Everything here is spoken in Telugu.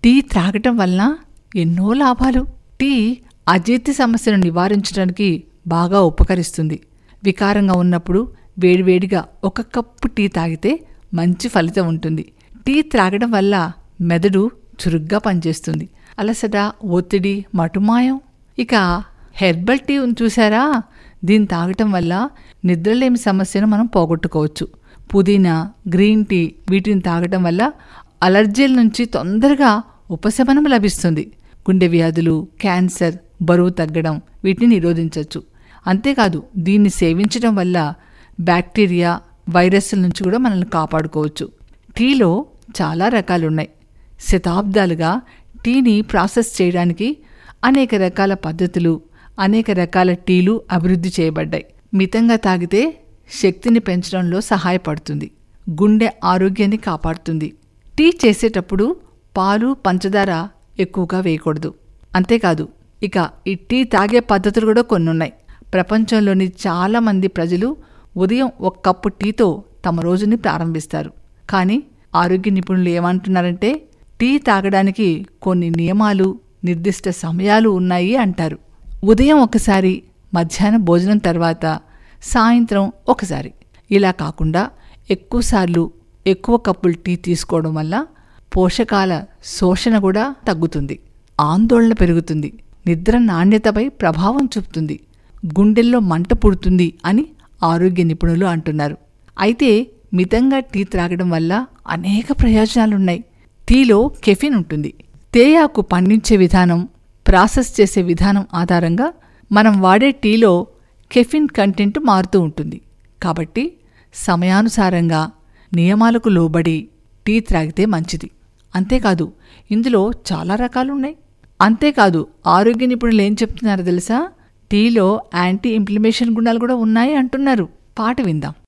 టీ త్రాగటం వలన ఎన్నో లాభాలు టీ అజీర్తి సమస్యను నివారించడానికి బాగా ఉపకరిస్తుంది వికారంగా ఉన్నప్పుడు వేడివేడిగా ఒక కప్పు టీ తాగితే మంచి ఫలితం ఉంటుంది టీ త్రాగడం వల్ల మెదడు చురుగ్గా పనిచేస్తుంది అలసట ఒత్తిడి మటుమాయం ఇక హెర్బల్ టీ ఉంది చూసారా దీన్ని తాగటం వల్ల నిద్రలేమి సమస్యను మనం పోగొట్టుకోవచ్చు పుదీనా గ్రీన్ టీ వీటిని తాగటం వల్ల అలర్జీల నుంచి తొందరగా ఉపశమనం లభిస్తుంది గుండె వ్యాధులు క్యాన్సర్ బరువు తగ్గడం వీటిని నిరోధించవచ్చు అంతేకాదు దీన్ని సేవించడం వల్ల బ్యాక్టీరియా వైరస్ల నుంచి కూడా మనల్ని కాపాడుకోవచ్చు టీలో చాలా రకాలున్నాయి శతాబ్దాలుగా టీని ప్రాసెస్ చేయడానికి అనేక రకాల పద్ధతులు అనేక రకాల టీలు అభివృద్ధి చేయబడ్డాయి మితంగా తాగితే శక్తిని పెంచడంలో సహాయపడుతుంది గుండె ఆరోగ్యాన్ని కాపాడుతుంది టీ చేసేటప్పుడు పాలు పంచదార ఎక్కువగా వేయకూడదు అంతేకాదు ఇక ఈ టీ తాగే పద్ధతులు కూడా కొన్ని ఉన్నాయి ప్రపంచంలోని చాలామంది ప్రజలు ఉదయం ఒక కప్పు టీతో తమ రోజుని ప్రారంభిస్తారు కానీ ఆరోగ్య నిపుణులు ఏమంటున్నారంటే టీ తాగడానికి కొన్ని నియమాలు నిర్దిష్ట సమయాలు ఉన్నాయి అంటారు ఉదయం ఒకసారి మధ్యాహ్నం భోజనం తర్వాత సాయంత్రం ఒకసారి ఇలా కాకుండా ఎక్కువసార్లు ఎక్కువ కప్పులు టీ తీసుకోవడం వల్ల పోషకాల శోషణ కూడా తగ్గుతుంది ఆందోళన పెరుగుతుంది నిద్ర నాణ్యతపై ప్రభావం చూపుతుంది గుండెల్లో మంట పుడుతుంది అని ఆరోగ్య నిపుణులు అంటున్నారు అయితే మితంగా టీ త్రాగడం వల్ల అనేక ప్రయోజనాలున్నాయి టీలో కెఫిన్ ఉంటుంది తేయాకు పండించే విధానం ప్రాసెస్ చేసే విధానం ఆధారంగా మనం వాడే టీలో కెఫిన్ కంటెంట్ మారుతూ ఉంటుంది కాబట్టి సమయానుసారంగా నియమాలకు లోబడి టీ త్రాగితే మంచిది అంతేకాదు ఇందులో చాలా రకాలున్నాయి అంతేకాదు ఆరోగ్య నిపుణులు ఏం చెప్తున్నారో తెలుసా టీలో యాంటీ ఇంప్లిమేషన్ గుణాలు కూడా ఉన్నాయి అంటున్నారు పాట విందాం